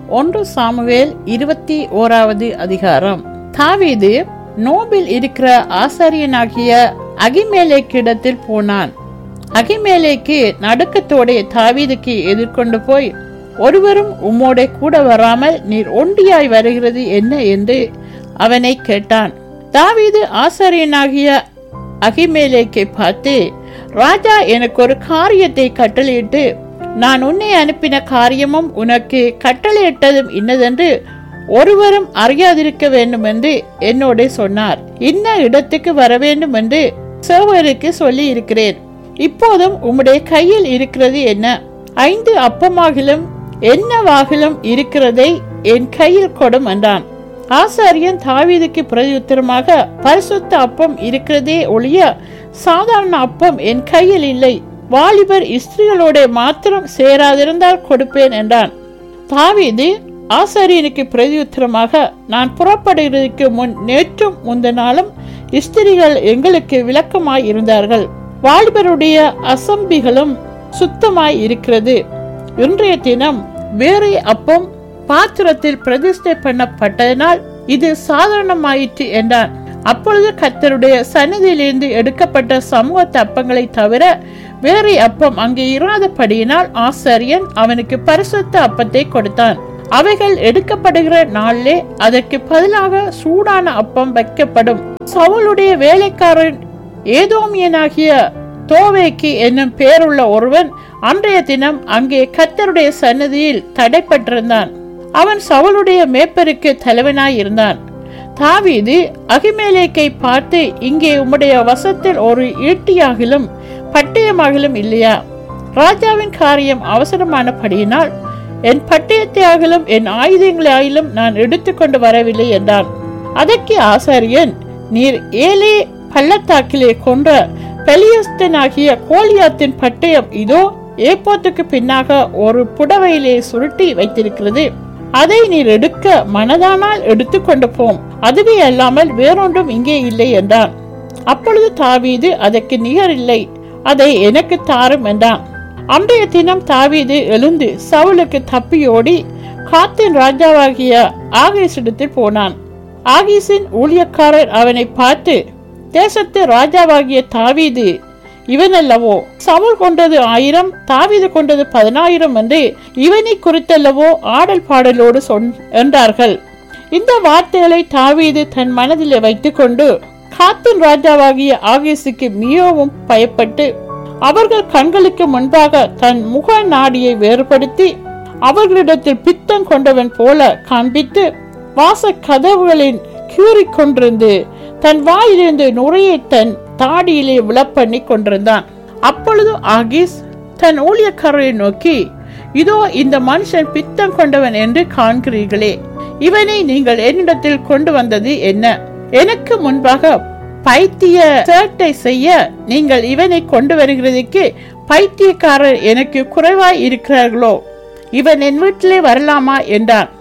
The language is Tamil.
ஒன்று சாமுவேல் இருபத்தி ஓராவது அதிகாரம் தாவீது நோபில் இருக்கிற ஆசாரியனாகிய அகிமேலேக்கிடத்தில் போனான் அகிமேலேக்கு நடுக்கத்தோടെ தாவீதுக்கு எதிர்கொண்டு போய் ஒருவரும் உம்மோட கூட வராமல் நீர் ஒண்டியாய் வருகிறது என்ன என்று அவனை கேட்டான் தாவீது ஆசாரியனாகிய அகிமேலேக்கை பார்த்து ராஜா எனக்கு ஒரு காரியத்தை கட்டளையிட்டு நான் உன்னை அனுப்பின காரியமும் உனக்கு கட்டளையிட்டதும் இன்னதென்று ஒருவரும் அறியாதிருக்க வேண்டும் என்று என்னோட சொன்னார் இன்ன இடத்துக்கு வர வேண்டும் என்று சேவருக்கு சொல்லி இருக்கிறேன் இப்போதும் உம்முடைய கையில் இருக்கிறது என்ன ஐந்து அப்பமாகிலும் என்னவாகிலும் இருக்கிறதை என் கையில் கொடும் என்றான் ஆசாரியன் தாவீதுக்கு பிரதியுத்தரமாக பரிசுத்த அப்பம் இருக்கிறதே ஒழிய சாதாரண அப்பம் என் கையில் இல்லை வாலிபர் ஸ்திரீகளோட மாத்திரம் சேராதிருந்தால் கொடுப்பேன் என்றான் தாவீது ஆசாரியனுக்கு பிரதியுத்தரமாக நான் புறப்படுகிறதுக்கு முன் நேற்றும் முந்த நாளும் ஸ்திரிகள் எங்களுக்கு விளக்கமாய் இருந்தார்கள் வாலிபருடைய அசம்பிகளும் சுத்தமாய் இருக்கிறது இன்றைய தினம் வேறே அப்பம் பாத்திரத்தில் பிரதிஷ்டை பண்ணப்பட்டதனால் இது சாதாரணமாயிற்று என்றான் அப்பொழுது கத்தருடைய சன்னதியிலிருந்து எடுக்கப்பட்ட சமூக அப்பங்களை தவிர வேறு அப்பம் அங்கே இராதபடியினால் ஆசாரியன் அவனுக்கு பரிசுத்த அப்பத்தை கொடுத்தான் அவைகள் எடுக்கப்படுகிற நாளிலே அதற்கு பதிலாக சூடான அப்பம் வைக்கப்படும் சவுளுடைய வேலைக்காரன் ஏதோமியனாகிய தோவேக்கு என்னும் பேருள்ள ஒருவன் அன்றைய தினம் அங்கே கத்தருடைய சன்னதியில் தடைப்பட்டிருந்தான் அவன் சவுளுடைய மேப்பருக்கு தலைவனாய் இருந்தான் தாவீது அகிமேலேக்கை பார்த்து இங்கே உம்முடைய வசத்தில் ஒரு ஈட்டியாகிலும் பட்டயமாகிலும் இல்லையா ராஜாவின் காரியம் அவசரமானபடியினால் என் பட்டயத்தையாகிலும் என் ஆயுதங்களாயிலும் நான் எடுத்துக்கொண்டு வரவில்லை என்றான் அதற்கு ஆசாரியன் நீர் ஏலே பள்ளத்தாக்கிலே கொன்ற பெலியஸ்தனாகிய கோலியாத்தின் பட்டயம் இதோ ஏப்போத்துக்கு பின்னாக ஒரு புடவையிலே சுருட்டி வைத்திருக்கிறது அதை நீர் எடுக்க மனதானால் எடுத்துக்கொண்டு போம் அதுவே அல்லாமல் வேறொன்றும் இங்கே இல்லை என்றான் அப்பொழுது தாவீது அதற்கு நிகர் இல்லை அதை எனக்கு தாரும் என்றான் அன்றைய தினம் தாவீது எழுந்து சவுலுக்கு தப்பியோடி காத்தின் ராஜாவாகிய ஆகேசிடத்தில் போனான் ஆகீஸின் ஊழியக்காரர் அவனை பார்த்து தேசத்து ராஜாவாகிய தாவீது இவனல்லவோ சவுல் கொண்டது ஆயிரம் தாவீது கொண்டது பதினாயிரம் என்று இவனை குறித்தல்லவோ ஆடல் பாடலோடு சொன் என்றார்கள் இந்த வார்த்தைகளை தாவீது தன் மனதிலே வைத்துக்கொண்டு காத்தின் ராஜாவாகிய ஆகேசுக்கு மிகவும் பயப்பட்டு அவர்கள் கண்களுக்கு முன்பாக தன் முக நாடியை வேறுபடுத்தி அவர்களிடத்தில் பித்தம் கொண்டவன் போல காண்பித்து வாச கதவுகளின் கீறிக் கொண்டிருந்து தன் வாயிலிருந்து நுரையை தன் தாடியிலே விழப்பண்ணி கொண்டிருந்தான் அப்பொழுது ஆகிஸ் தன் ஊழியக்காரரை நோக்கி இதோ இந்த மனுஷன் பித்தம் கொண்டவன் என்று காண்கிறீர்களே இவனை நீங்கள் என்னிடத்தில் கொண்டு வந்தது என்ன எனக்கு முன்பாக பைத்திய சேட்டை செய்ய நீங்கள் இவனை கொண்டு வருகிறதுக்கு பைத்தியக்காரர் எனக்கு குறைவாய் இருக்கிறார்களோ இவன் என் வீட்டிலே வரலாமா என்றான்